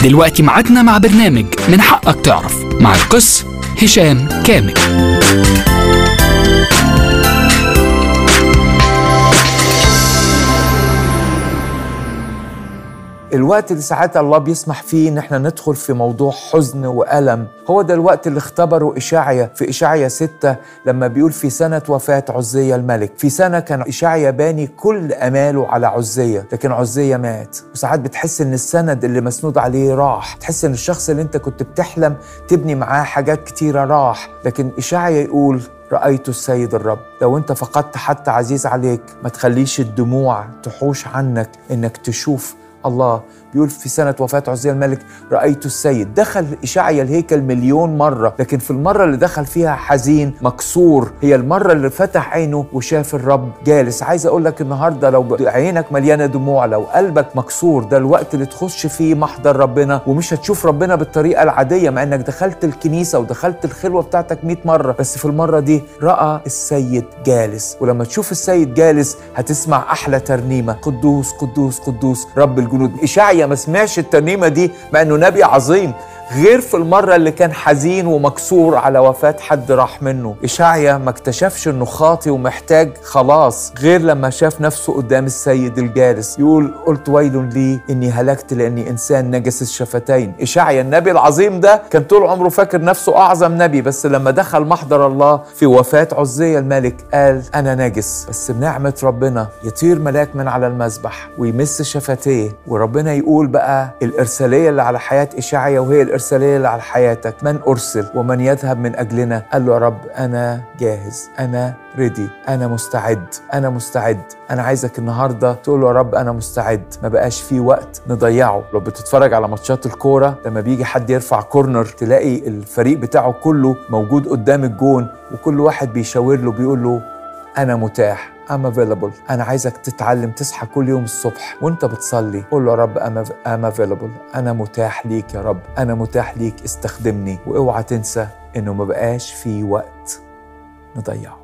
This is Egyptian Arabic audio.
دلوقتي ميعادنا مع برنامج من حقك تعرف مع القس هشام كامل الوقت اللي ساعات الله بيسمح فيه ان احنا ندخل في موضوع حزن والم هو ده الوقت اللي اختبره اشعيا في اشعيا ستة لما بيقول في سنة وفاة عزية الملك في سنة كان اشعيا باني كل اماله على عزية لكن عزية مات وساعات بتحس ان السند اللي مسنود عليه راح تحس ان الشخص اللي انت كنت بتحلم تبني معاه حاجات كتيرة راح لكن اشعيا يقول رأيت السيد الرب لو انت فقدت حتى عزيز عليك ما تخليش الدموع تحوش عنك انك تشوف الله بيقول في سنة وفاة عزية الملك رأيت السيد دخل إشعيا الهيكل مليون مرة لكن في المرة اللي دخل فيها حزين مكسور هي المرة اللي فتح عينه وشاف الرب جالس عايز أقول لك النهاردة لو عينك مليانة دموع لو قلبك مكسور ده الوقت اللي تخش فيه محضر ربنا ومش هتشوف ربنا بالطريقة العادية مع إنك دخلت الكنيسة ودخلت الخلوة بتاعتك 100 مرة بس في المرة دي رأى السيد جالس ولما تشوف السيد جالس هتسمع أحلى ترنيمة قدوس قدوس قدوس رب الجنود إشعيا ما سمعش الترنيمة دي مع إنه نبي عظيم غير في المرة اللي كان حزين ومكسور على وفاة حد راح منه إشعيا ما اكتشفش إنه خاطي ومحتاج خلاص غير لما شاف نفسه قدام السيد الجالس يقول قلت ويل لي إني هلكت لأني إنسان نجس الشفتين إشعيا النبي العظيم ده كان طول عمره فاكر نفسه أعظم نبي بس لما دخل محضر الله في وفاة عزية الملك قال أنا نجس بس بنعمة ربنا يطير ملاك من على المذبح ويمس شفتيه وربنا يقول بقى الإرسالية اللي على حياة إشعيا وهي الإرسالية اللي على حياتك من أرسل ومن يذهب من أجلنا قال له يا رب أنا جاهز أنا ريدي أنا مستعد أنا مستعد أنا عايزك النهاردة تقول له يا رب أنا مستعد ما بقاش في وقت نضيعه لو بتتفرج على ماتشات الكورة لما بيجي حد يرفع كورنر تلاقي الفريق بتاعه كله موجود قدام الجون وكل واحد بيشاور له بيقول له أنا متاح I'm available أنا عايزك تتعلم تصحى كل يوم الصبح وأنت بتصلي قول له يا رب I'm, I'm available أنا متاح ليك يا رب أنا متاح ليك استخدمني واوعى تنسى إنه ما بقاش في وقت نضيعه